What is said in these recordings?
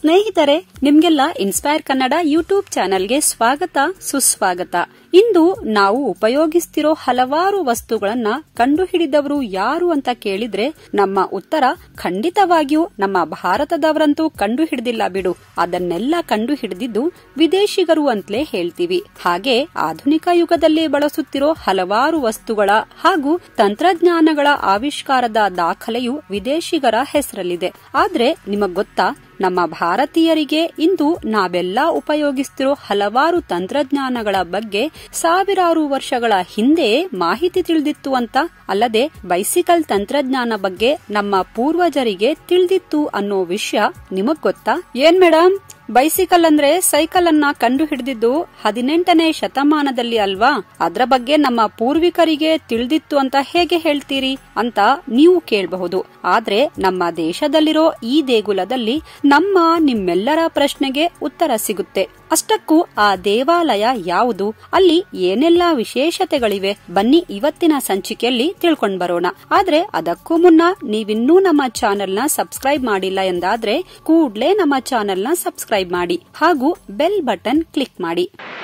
ಸ್ನೇಹಿತರೆ ನಿಮ್ಗೆಲ್ಲ inspire Kannada YouTube ಚಾನೆಲ್ಗೆ ಸ್ವಾಗತ ಸುಸ್ವಾಗತ ಇಂದು ನಾವು ಉಪಯೋಗಿಸ್ತಿರೋ ಹಲವಾರು ವಸ್ತುಗಳನ್ನ ಕಂಡುಹಿಡಿದವರು ಯಾರು ಅಂತ ಕೇಳಿದ್ರೆ ನಮ್ಮ ಉತ್ತರ ಖಂಡಿತವಾಗಿಯೂ ನಮ್ಮ ಭಾರತದವರಂತೂ ಕಂಡು ಹಿಡಿದಿಲ್ಲ ಬಿಡು ಅದನ್ನೆಲ್ಲ ಕಂಡು ಹಿಡಿದಿದ್ದು ವಿದೇಶಿಗರು ಅಂತಲೇ ಹೇಳ್ತೀವಿ ಹಾಗೆ ಆಧುನಿಕ ಯುಗದಲ್ಲಿ ಬಳಸುತ್ತಿರೋ ಹಲವಾರು ವಸ್ತುಗಳ ಹಾಗೂ ತಂತ್ರಜ್ಞಾನಗಳ ಆವಿಷ್ಕಾರದ ದಾಖಲೆಯು ವಿದೇಶಿಗರ ಹೆಸರಲ್ಲಿದೆ ಆದ್ರೆ ನಿಮಗ್ ಗೊತ್ತಾ ನಮ್ಮ ಭಾರತೀಯರಿಗೆ ಇಂದು ನಾವೆಲ್ಲ ಉಪಯೋಗಿಸ್ತಿರೋ ಹಲವಾರು ತಂತ್ರಜ್ಞಾನಗಳ ಬಗ್ಗೆ ಸಾವಿರಾರು ವರ್ಷಗಳ ಹಿಂದೆ ಮಾಹಿತಿ ತಿಳಿದಿತ್ತು ಅಂತ ಅಲ್ಲದೆ ಬೈಸಿಕಲ್ ತಂತ್ರಜ್ಞಾನ ಬಗ್ಗೆ ನಮ್ಮ ಪೂರ್ವಜರಿಗೆ ತಿಳಿದಿತ್ತು ಅನ್ನೋ ವಿಷಯ ನಿಮಗ್ ಗೊತ್ತಾ ಏನ್ ಮೇಡಮ್ ಬೈಸಿಕಲ್ ಅಂದ್ರೆ ಸೈಕಲ್ ಅನ್ನ ಕಂಡು ಹಿಡಿದಿದ್ದು ಹದಿನೆಂಟನೇ ಶತಮಾನದಲ್ಲಿ ಅಲ್ವಾ ಅದ್ರ ಬಗ್ಗೆ ನಮ್ಮ ಪೂರ್ವಿಕರಿಗೆ ತಿಳಿದಿತ್ತು ಅಂತ ಹೇಗೆ ಹೇಳ್ತೀರಿ ಅಂತ ನೀವು ಕೇಳಬಹುದು ಆದ್ರೆ ನಮ್ಮ ದೇಶದಲ್ಲಿರೋ ಈ ದೇಗುಲದಲ್ಲಿ ನಮ್ಮ ನಿಮ್ಮೆಲ್ಲರ ಪ್ರಶ್ನೆಗೆ ಉತ್ತರ ಸಿಗುತ್ತೆ ಅಷ್ಟಕ್ಕೂ ಆ ದೇವಾಲಯ ಯಾವುದು ಅಲ್ಲಿ ಏನೆಲ್ಲಾ ವಿಶೇಷತೆಗಳಿವೆ ಬನ್ನಿ ಇವತ್ತಿನ ಸಂಚಿಕೆಯಲ್ಲಿ ತಿಳ್ಕೊಂಡ್ ಬರೋಣ ಆದ್ರೆ ಅದಕ್ಕೂ ಮುನ್ನ ನೀವಿನ್ನೂ ನಮ್ಮ ಚಾನೆಲ್ನ ಸಬ್ಸ್ಕ್ರೈಬ್ ಮಾಡಿಲ್ಲ ಎಂದಾದ್ರೆ ಕೂಡ್ಲೇ ನಮ್ಮ ಚಾನೆಲ್ನ ಸಬ್ಸ್ಕ್ರೈಬ್ ಮಾಡಿ ಹಾಗೂ ಬೆಲ್ ಬಟನ್ ಕ್ಲಿಕ್ ಮಾಡಿ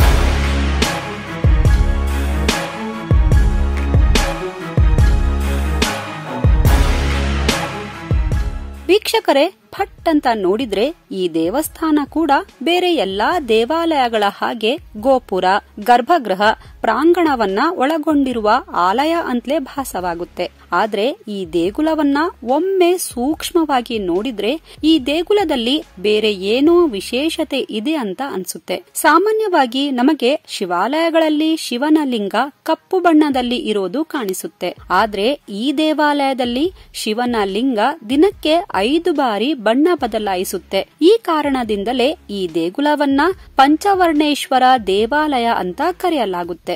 ವೀಕ್ಷಕರೇ ಫಟ್ ಅಂತ ನೋಡಿದ್ರೆ ಈ ದೇವಸ್ಥಾನ ಕೂಡ ಬೇರೆ ಎಲ್ಲಾ ದೇವಾಲಯಗಳ ಹಾಗೆ ಗೋಪುರ ಗರ್ಭಗೃಹ ಪ್ರಾಂಗಣವನ್ನ ಒಳಗೊಂಡಿರುವ ಆಲಯ ಅಂತಲೇ ಭಾಸವಾಗುತ್ತೆ ಆದ್ರೆ ಈ ದೇಗುಲವನ್ನ ಒಮ್ಮೆ ಸೂಕ್ಷ್ಮವಾಗಿ ನೋಡಿದ್ರೆ ಈ ದೇಗುಲದಲ್ಲಿ ಬೇರೆ ಏನೋ ವಿಶೇಷತೆ ಇದೆ ಅಂತ ಅನ್ಸುತ್ತೆ ಸಾಮಾನ್ಯವಾಗಿ ನಮಗೆ ಶಿವಾಲಯಗಳಲ್ಲಿ ಶಿವನ ಲಿಂಗ ಕಪ್ಪು ಬಣ್ಣದಲ್ಲಿ ಇರೋದು ಕಾಣಿಸುತ್ತೆ ಆದ್ರೆ ಈ ದೇವಾಲಯದಲ್ಲಿ ಶಿವನ ಲಿಂಗ ದಿನಕ್ಕೆ ಐದು ಬಾರಿ ಬಣ್ಣ ಬದಲಾಯಿಸುತ್ತೆ ಈ ಕಾರಣದಿಂದಲೇ ಈ ದೇಗುಲವನ್ನ ಪಂಚವರ್ಣೇಶ್ವರ ದೇವಾಲಯ ಅಂತ ಕರೆಯಲಾಗುತ್ತೆ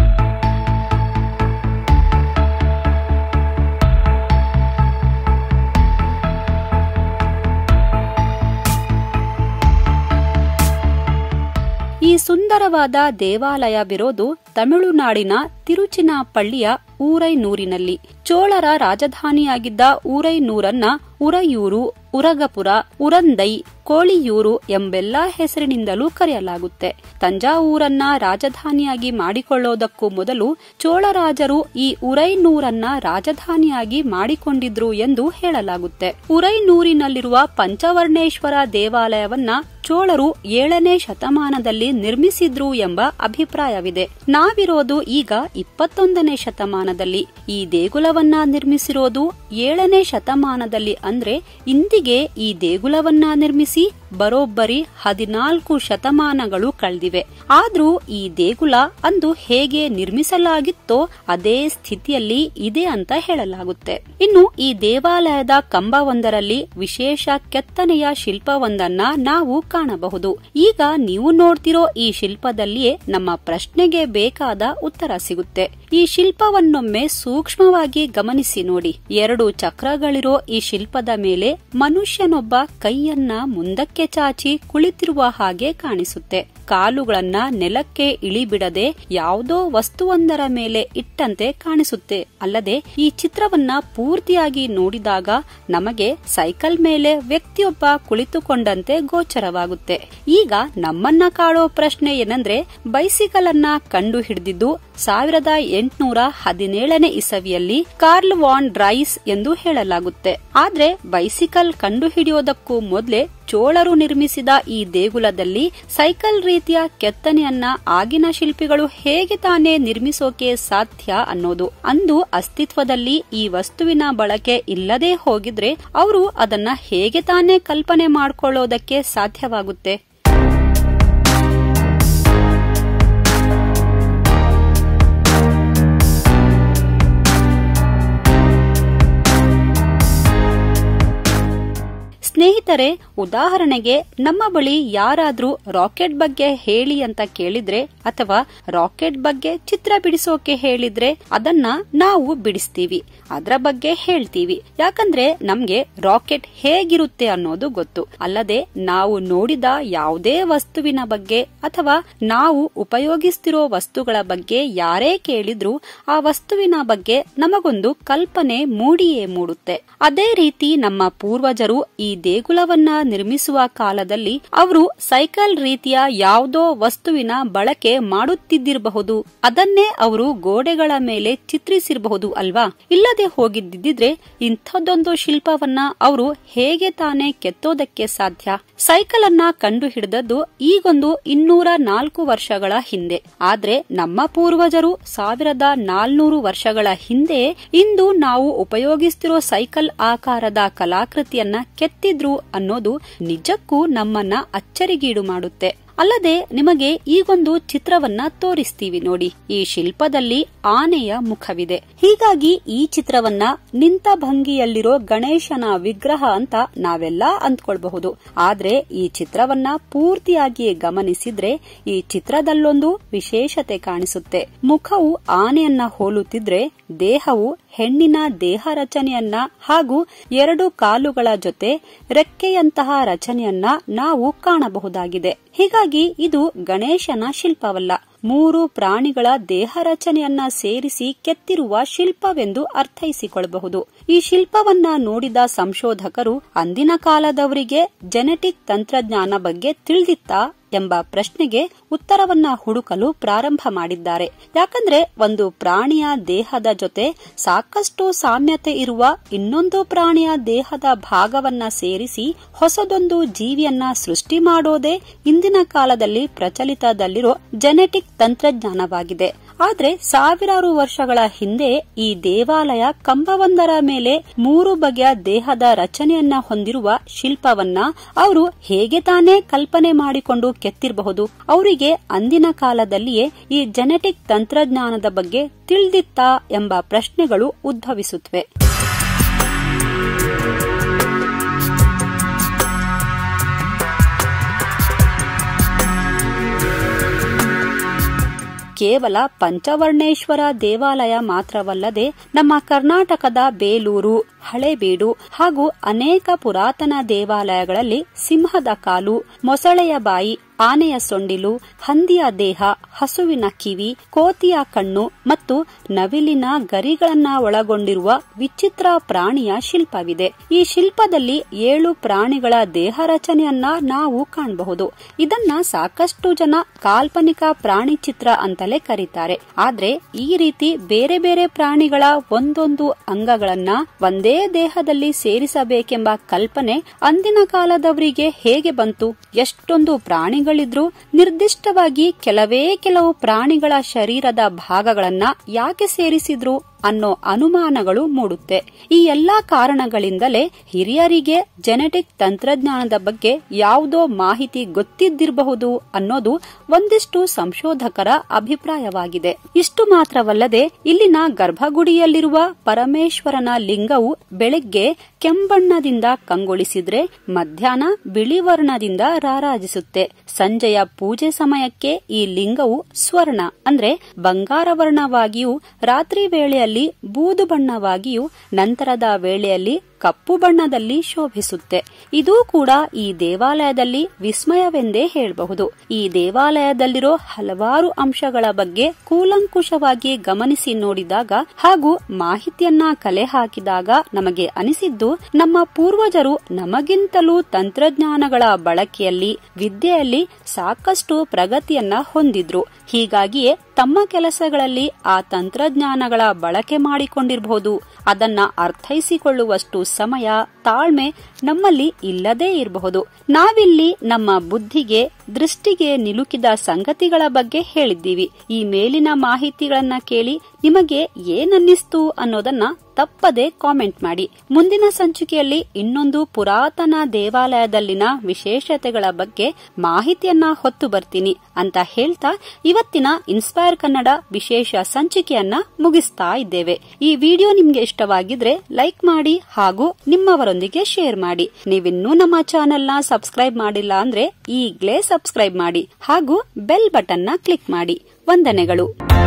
ಈ ಸುಂದರವಾದ ದೇವಾಲಯವಿರೋದು ತಮಿಳುನಾಡಿನ ತಿರುಚಿನಾಪಳ್ಳಿಯ ಊರೈನೂರಿನಲ್ಲಿ ಚೋಳರ ರಾಜಧಾನಿಯಾಗಿದ್ದ ಊರೈನೂರನ್ನ ಉರಯೂರು ಉರಗಪುರ ಉರಂದೈ ಕೋಳಿಯೂರು ಎಂಬೆಲ್ಲಾ ಹೆಸರಿನಿಂದಲೂ ಕರೆಯಲಾಗುತ್ತೆ ತಂಜಾವೂರನ್ನ ರಾಜಧಾನಿಯಾಗಿ ಮಾಡಿಕೊಳ್ಳೋದಕ್ಕೂ ಮೊದಲು ಚೋಳರಾಜರು ಈ ಉರೈನೂರನ್ನ ರಾಜಧಾನಿಯಾಗಿ ಮಾಡಿಕೊಂಡಿದ್ರು ಎಂದು ಹೇಳಲಾಗುತ್ತೆ ಉರೈನೂರಿನಲ್ಲಿರುವ ಪಂಚವರ್ಣೇಶ್ವರ ದೇವಾಲಯವನ್ನ ಚೋಳರು ಏಳನೇ ಶತಮಾನದಲ್ಲಿ ನಿರ್ಮಿಸಿದ್ರು ಎಂಬ ಅಭಿಪ್ರಾಯವಿದೆ ನಾವಿರೋದು ಈಗ ಇಪ್ಪತ್ತೊಂದನೇ ಶತಮಾನದಲ್ಲಿ ಈ ದೇಗುಲವನ್ನ ನಿರ್ಮಿಸಿರೋದು ಏಳನೇ ಶತಮಾನದಲ್ಲಿ ಅಂದ್ರೆ ಇಂದಿಗೆ ಈ ದೇಗುಲವನ್ನ ನಿರ್ಮಿಸಿ ಬರೋಬ್ಬರಿ ಹದಿನಾಲ್ಕು ಶತಮಾನಗಳು ಕಳೆದಿವೆ ಆದ್ರೂ ಈ ದೇಗುಲ ಅಂದು ಹೇಗೆ ನಿರ್ಮಿಸಲಾಗಿತ್ತೋ ಅದೇ ಸ್ಥಿತಿಯಲ್ಲಿ ಇದೆ ಅಂತ ಹೇಳಲಾಗುತ್ತೆ ಇನ್ನು ಈ ದೇವಾಲಯದ ಕಂಬವೊಂದರಲ್ಲಿ ವಿಶೇಷ ಕೆತ್ತನೆಯ ಶಿಲ್ಪವೊಂದನ್ನ ನಾವು ಕಾಣಬಹುದು ಈಗ ನೀವು ನೋಡ್ತಿರೋ ಈ ಶಿಲ್ಪದಲ್ಲಿಯೇ ನಮ್ಮ ಪ್ರಶ್ನೆಗೆ ಬೇಕಾದ ಉತ್ತರ ಸಿಗುತ್ತೆ ಈ ಶಿಲ್ಪವನ್ನೊಮ್ಮೆ ಸೂಕ್ಷ್ಮವಾಗಿ ಗಮನಿಸಿ ನೋಡಿ ಎರಡು ಚಕ್ರಗಳಿರೋ ಈ ಶಿಲ್ಪದ ಮೇಲೆ ಮನುಷ್ಯನೊಬ್ಬ ಕೈಯನ್ನ ಮುಂದಕ್ಕೆ ಚಾಚಿ ಕುಳಿತಿರುವ ಹಾಗೆ ಕಾಣಿಸುತ್ತೆ ಕಾಲುಗಳನ್ನ ನೆಲಕ್ಕೆ ಇಳಿಬಿಡದೆ ಯಾವುದೋ ವಸ್ತುವೊಂದರ ಮೇಲೆ ಇಟ್ಟಂತೆ ಕಾಣಿಸುತ್ತೆ ಅಲ್ಲದೆ ಈ ಚಿತ್ರವನ್ನ ಪೂರ್ತಿಯಾಗಿ ನೋಡಿದಾಗ ನಮಗೆ ಸೈಕಲ್ ಮೇಲೆ ವ್ಯಕ್ತಿಯೊಬ್ಬ ಕುಳಿತುಕೊಂಡಂತೆ ಗೋಚರವಾಗುತ್ತೆ ಈಗ ನಮ್ಮನ್ನ ಕಾಡೋ ಪ್ರಶ್ನೆ ಏನಂದ್ರೆ ಬೈಸಿಕಲ್ ಅನ್ನ ಕಂಡು ಹಿಡಿದಿದ್ದು ಸಾವಿರದ ಎಂಟುನೂರ ಹದಿನೇಳನೇ ಇಸವಿಯಲ್ಲಿ ಕಾರ್ಲ್ ವಾನ್ ಡ್ರೈಸ್ ಎಂದು ಹೇಳಲಾಗುತ್ತೆ ಆದ್ರೆ ಬೈಸಿಕಲ್ ಕಂಡು ಹಿಡಿಯೋದಕ್ಕೂ ಮೊದಲೇ ಚೋಳರು ನಿರ್ಮಿಸಿದ ಈ ದೇಗುಲದಲ್ಲಿ ಸೈಕಲ್ ರೀತಿಯ ಕೆತ್ತನೆಯನ್ನ ಆಗಿನ ಶಿಲ್ಪಿಗಳು ಹೇಗೆ ತಾನೇ ನಿರ್ಮಿಸೋಕೆ ಸಾಧ್ಯ ಅನ್ನೋದು ಅಂದು ಅಸ್ತಿತ್ವದಲ್ಲಿ ಈ ವಸ್ತುವಿನ ಬಳಕೆ ಇಲ್ಲದೆ ಹೋಗಿದ್ರೆ ಅವರು ಅದನ್ನ ಹೇಗೆ ತಾನೇ ಕಲ್ಪನೆ ಮಾಡ್ಕೊಳ್ಳೋದಕ್ಕೆ ಸಾಧ್ಯವಾಗುತ್ತೆ ಸ್ನೇಹಿತರೆ ಉದಾಹರಣೆಗೆ ನಮ್ಮ ಬಳಿ ಯಾರಾದ್ರೂ ರಾಕೆಟ್ ಬಗ್ಗೆ ಹೇಳಿ ಅಂತ ಕೇಳಿದ್ರೆ ಅಥವಾ ರಾಕೆಟ್ ಬಗ್ಗೆ ಚಿತ್ರ ಬಿಡಿಸೋಕೆ ಹೇಳಿದ್ರೆ ಅದನ್ನ ನಾವು ಬಿಡಿಸ್ತೀವಿ ಅದರ ಬಗ್ಗೆ ಹೇಳ್ತೀವಿ ಯಾಕಂದ್ರೆ ನಮ್ಗೆ ರಾಕೆಟ್ ಹೇಗಿರುತ್ತೆ ಅನ್ನೋದು ಗೊತ್ತು ಅಲ್ಲದೆ ನಾವು ನೋಡಿದ ಯಾವುದೇ ವಸ್ತುವಿನ ಬಗ್ಗೆ ಅಥವಾ ನಾವು ಉಪಯೋಗಿಸ್ತಿರೋ ವಸ್ತುಗಳ ಬಗ್ಗೆ ಯಾರೇ ಕೇಳಿದ್ರು ಆ ವಸ್ತುವಿನ ಬಗ್ಗೆ ನಮಗೊಂದು ಕಲ್ಪನೆ ಮೂಡಿಯೇ ಮೂಡುತ್ತೆ ಅದೇ ರೀತಿ ನಮ್ಮ ಪೂರ್ವಜರು ಈ ದೇಗುಲವನ್ನ ನಿರ್ಮಿಸುವ ಕಾಲದಲ್ಲಿ ಅವರು ಸೈಕಲ್ ರೀತಿಯ ಯಾವುದೋ ವಸ್ತುವಿನ ಬಳಕೆ ಮಾಡುತ್ತಿದ್ದಿರಬಹುದು ಅದನ್ನೇ ಅವರು ಗೋಡೆಗಳ ಮೇಲೆ ಚಿತ್ರಿಸಿರಬಹುದು ಅಲ್ವಾ ಇಲ್ಲದೆ ಹೋಗಿದ್ದಿದ್ರೆ ಇಂಥದ್ದೊಂದು ಶಿಲ್ಪವನ್ನ ಅವರು ಹೇಗೆ ತಾನೇ ಕೆತ್ತೋದಕ್ಕೆ ಸಾಧ್ಯ ಸೈಕಲ್ ಅನ್ನ ಕಂಡು ಹಿಡಿದದ್ದು ಈಗೊಂದು ಇನ್ನೂರ ನಾಲ್ಕು ವರ್ಷಗಳ ಹಿಂದೆ ಆದ್ರೆ ನಮ್ಮ ಪೂರ್ವಜರು ಸಾವಿರದ ನಾಲ್ನೂರು ವರ್ಷಗಳ ಹಿಂದೆ ಇಂದು ನಾವು ಉಪಯೋಗಿಸ್ತಿರೋ ಸೈಕಲ್ ಆಕಾರದ ಕಲಾಕೃತಿಯನ್ನ ಕೆತ್ತಿದ್ರು ಅನ್ನೋದು ನಿಜಕ್ಕೂ ನಮ್ಮನ್ನ ಅಚ್ಚರಿಗೀಡು ಮಾಡುತ್ತೆ ಅಲ್ಲದೆ ನಿಮಗೆ ಈಗೊಂದು ಚಿತ್ರವನ್ನ ತೋರಿಸ್ತೀವಿ ನೋಡಿ ಈ ಶಿಲ್ಪದಲ್ಲಿ ಆನೆಯ ಮುಖವಿದೆ ಹೀಗಾಗಿ ಈ ಚಿತ್ರವನ್ನ ನಿಂತ ಭಂಗಿಯಲ್ಲಿರೋ ಗಣೇಶನ ವಿಗ್ರಹ ಅಂತ ನಾವೆಲ್ಲ ಅಂದ್ಕೊಳ್ಬಹುದು ಆದ್ರೆ ಈ ಚಿತ್ರವನ್ನ ಪೂರ್ತಿಯಾಗಿ ಗಮನಿಸಿದ್ರೆ ಈ ಚಿತ್ರದಲ್ಲೊಂದು ವಿಶೇಷತೆ ಕಾಣಿಸುತ್ತೆ ಮುಖವು ಆನೆಯನ್ನ ಹೋಲುತ್ತಿದ್ರೆ ದೇಹವು ಹೆಣ್ಣಿನ ದೇಹ ರಚನೆಯನ್ನ ಹಾಗೂ ಎರಡು ಕಾಲುಗಳ ಜೊತೆ ರೆಕ್ಕೆಯಂತಹ ರಚನೆಯನ್ನ ನಾವು ಕಾಣಬಹುದಾಗಿದೆ ಹೀಗಾಗಿ ಇದು ಗಣೇಶನ ಶಿಲ್ಪವಲ್ಲ ಮೂರು ಪ್ರಾಣಿಗಳ ದೇಹ ರಚನೆಯನ್ನ ಸೇರಿಸಿ ಕೆತ್ತಿರುವ ಶಿಲ್ಪವೆಂದು ಅರ್ಥೈಸಿಕೊಳ್ಳಬಹುದು ಈ ಶಿಲ್ಪವನ್ನ ನೋಡಿದ ಸಂಶೋಧಕರು ಅಂದಿನ ಕಾಲದವರಿಗೆ ಜೆನೆಟಿಕ್ ತಂತ್ರಜ್ಞಾನ ಬಗ್ಗೆ ತಿಳಿದಿತ್ತಾ ಎಂಬ ಪ್ರಶ್ನೆಗೆ ಉತ್ತರವನ್ನ ಹುಡುಕಲು ಪ್ರಾರಂಭ ಮಾಡಿದ್ದಾರೆ ಯಾಕಂದ್ರೆ ಒಂದು ಪ್ರಾಣಿಯ ದೇಹದ ಜೊತೆ ಸಾಕಷ್ಟು ಸಾಮ್ಯತೆ ಇರುವ ಇನ್ನೊಂದು ಪ್ರಾಣಿಯ ದೇಹದ ಭಾಗವನ್ನ ಸೇರಿಸಿ ಹೊಸದೊಂದು ಜೀವಿಯನ್ನ ಸೃಷ್ಟಿ ಮಾಡೋದೇ ಇಂದಿನ ಕಾಲದಲ್ಲಿ ಪ್ರಚಲಿತದಲ್ಲಿರೋ ಜೆನೆಟಿಕ್ ತಂತ್ರಜ್ಞಾನವಾಗಿದೆ ಆದ್ರೆ ಸಾವಿರಾರು ವರ್ಷಗಳ ಹಿಂದೆ ಈ ದೇವಾಲಯ ಕಂಬವೊಂದರ ಮೇಲೆ ಮೂರು ಬಗೆಯ ದೇಹದ ರಚನೆಯನ್ನ ಹೊಂದಿರುವ ಶಿಲ್ಪವನ್ನ ಅವರು ಹೇಗೆ ತಾನೇ ಕಲ್ಪನೆ ಮಾಡಿಕೊಂಡು ಕೆತ್ತಿರಬಹುದು ಅವರಿಗೆ ಅಂದಿನ ಕಾಲದಲ್ಲಿಯೇ ಈ ಜೆನೆಟಿಕ್ ತಂತ್ರಜ್ಞಾನದ ಬಗ್ಗೆ ತಿಳಿದಿತ್ತಾ ಎಂಬ ಪ್ರಶ್ನೆಗಳು ಉದ್ಭವಿಸುತ್ತವೆ ಕೇವಲ ಪಂಚವರ್ಣೇಶ್ವರ ದೇವಾಲಯ ಮಾತ್ರವಲ್ಲದೆ ನಮ್ಮ ಕರ್ನಾಟಕದ ಬೇಲೂರು ಹಳೇಬೀಡು ಹಾಗೂ ಅನೇಕ ಪುರಾತನ ದೇವಾಲಯಗಳಲ್ಲಿ ಸಿಂಹದ ಕಾಲು ಮೊಸಳೆಯ ಬಾಯಿ ಆನೆಯ ಸೊಂಡಿಲು ಹಂದಿಯ ದೇಹ ಹಸುವಿನ ಕಿವಿ ಕೋತಿಯ ಕಣ್ಣು ಮತ್ತು ನವಿಲಿನ ಗರಿಗಳನ್ನ ಒಳಗೊಂಡಿರುವ ವಿಚಿತ್ರ ಪ್ರಾಣಿಯ ಶಿಲ್ಪವಿದೆ ಈ ಶಿಲ್ಪದಲ್ಲಿ ಏಳು ಪ್ರಾಣಿಗಳ ದೇಹ ರಚನೆಯನ್ನ ನಾವು ಕಾಣಬಹುದು ಇದನ್ನ ಸಾಕಷ್ಟು ಜನ ಕಾಲ್ಪನಿಕ ಪ್ರಾಣಿ ಚಿತ್ರ ಅಂತಲೇ ಕರೀತಾರೆ ಆದ್ರೆ ಈ ರೀತಿ ಬೇರೆ ಬೇರೆ ಪ್ರಾಣಿಗಳ ಒಂದೊಂದು ಅಂಗಗಳನ್ನ ಒಂದೇ ದೇಹದಲ್ಲಿ ಸೇರಿಸಬೇಕೆಂಬ ಕಲ್ಪನೆ ಅಂದಿನ ಕಾಲದವರಿಗೆ ಹೇಗೆ ಬಂತು ಎಷ್ಟೊಂದು ಪ್ರಾಣಿಗಳಿದ್ರು ನಿರ್ದಿಷ್ಟವಾಗಿ ಕೆಲವೇ ಕೆಲವು ಪ್ರಾಣಿಗಳ ಶರೀರದ ಭಾಗಗಳನ್ನ ಯಾಕೆ ಸೇರಿಸಿದ್ರು ಅನ್ನೋ ಅನುಮಾನಗಳು ಮೂಡುತ್ತೆ ಈ ಎಲ್ಲಾ ಕಾರಣಗಳಿಂದಲೇ ಹಿರಿಯರಿಗೆ ಜೆನೆಟಿಕ್ ತಂತ್ರಜ್ಞಾನದ ಬಗ್ಗೆ ಯಾವುದೋ ಮಾಹಿತಿ ಗೊತ್ತಿದ್ದಿರಬಹುದು ಅನ್ನೋದು ಒಂದಿಷ್ಟು ಸಂಶೋಧಕರ ಅಭಿಪ್ರಾಯವಾಗಿದೆ ಇಷ್ಟು ಮಾತ್ರವಲ್ಲದೆ ಇಲ್ಲಿನ ಗರ್ಭಗುಡಿಯಲ್ಲಿರುವ ಪರಮೇಶ್ವರನ ಲಿಂಗವು ಬೆಳಗ್ಗೆ ಕೆಂಬಣ್ಣದಿಂದ ಕಂಗೊಳಿಸಿದ್ರೆ ಮಧ್ಯಾಹ್ನ ಬಿಳಿ ವರ್ಣದಿಂದ ರಾರಾಜಿಸುತ್ತೆ ಸಂಜೆಯ ಪೂಜೆ ಸಮಯಕ್ಕೆ ಈ ಲಿಂಗವು ಸ್ವರ್ಣ ಅಂದ್ರೆ ಬಂಗಾರ ವರ್ಣವಾಗಿಯೂ ರಾತ್ರಿ ವೇಳೆಯಲ್ಲಿ ಬೂದು ಬಣ್ಣವಾಗಿಯೂ ನಂತರದ ವೇಳೆಯಲ್ಲಿ ಕಪ್ಪು ಬಣ್ಣದಲ್ಲಿ ಶೋಭಿಸುತ್ತೆ ಇದೂ ಕೂಡ ಈ ದೇವಾಲಯದಲ್ಲಿ ವಿಸ್ಮಯವೆಂದೇ ಹೇಳಬಹುದು ಈ ದೇವಾಲಯದಲ್ಲಿರೋ ಹಲವಾರು ಅಂಶಗಳ ಬಗ್ಗೆ ಕೂಲಂಕುಷವಾಗಿ ಗಮನಿಸಿ ನೋಡಿದಾಗ ಹಾಗೂ ಮಾಹಿತಿಯನ್ನ ಕಲೆ ಹಾಕಿದಾಗ ನಮಗೆ ಅನಿಸಿದ್ದು ನಮ್ಮ ಪೂರ್ವಜರು ನಮಗಿಂತಲೂ ತಂತ್ರಜ್ಞಾನಗಳ ಬಳಕೆಯಲ್ಲಿ ವಿದ್ಯೆಯಲ್ಲಿ ಸಾಕಷ್ಟು ಪ್ರಗತಿಯನ್ನ ಹೊಂದಿದ್ರು ಹೀಗಾಗಿಯೇ ತಮ್ಮ ಕೆಲಸಗಳಲ್ಲಿ ಆ ತಂತ್ರಜ್ಞಾನಗಳ ಬಳಕೆ ಮಾಡಿಕೊಂಡಿರಬಹುದು ಅದನ್ನ ಅರ್ಥೈಸಿಕೊಳ್ಳುವಷ್ಟು ಸಮಯ ತಾಳ್ಮೆ ನಮ್ಮಲ್ಲಿ ಇಲ್ಲದೇ ಇರಬಹುದು ನಾವಿಲ್ಲಿ ನಮ್ಮ ಬುದ್ಧಿಗೆ ದೃಷ್ಟಿಗೆ ನಿಲುಕಿದ ಸಂಗತಿಗಳ ಬಗ್ಗೆ ಹೇಳಿದ್ದೀವಿ ಈ ಮೇಲಿನ ಮಾಹಿತಿಗಳನ್ನ ಕೇಳಿ ನಿಮಗೆ ಏನನ್ನಿಸ್ತು ಅನ್ನೋದನ್ನ ತಪ್ಪದೆ ಕಾಮೆಂಟ್ ಮಾಡಿ ಮುಂದಿನ ಸಂಚಿಕೆಯಲ್ಲಿ ಇನ್ನೊಂದು ಪುರಾತನ ದೇವಾಲಯದಲ್ಲಿನ ವಿಶೇಷತೆಗಳ ಬಗ್ಗೆ ಮಾಹಿತಿಯನ್ನ ಹೊತ್ತು ಬರ್ತೀನಿ ಅಂತ ಹೇಳ್ತಾ ಇವತ್ತಿನ ಇನ್ಸ್ಪೈರ್ ಕನ್ನಡ ವಿಶೇಷ ಸಂಚಿಕೆಯನ್ನ ಮುಗಿಸ್ತಾ ಇದ್ದೇವೆ ಈ ವಿಡಿಯೋ ನಿಮ್ಗೆ ಇಷ್ಟವಾಗಿದ್ರೆ ಲೈಕ್ ಮಾಡಿ ಹಾಗೂ ನಿಮ್ಮವರೊಂದಿಗೆ ಶೇರ್ ಮಾಡಿ ನೀವಿನ್ನೂ ನಮ್ಮ ಚಾನೆಲ್ನ ಸಬ್ಸ್ಕ್ರೈಬ್ ಮಾಡಿಲ್ಲ ಅಂದ್ರೆ ಈಗ್ಲೇ ಸಬ್ಸ್ಕ್ರೈಬ್ ಮಾಡಿ ಹಾಗೂ ಬೆಲ್ ಬಟನ್ನ ಕ್ಲಿಕ್ ಮಾಡಿ ವಂದನೆಗಳು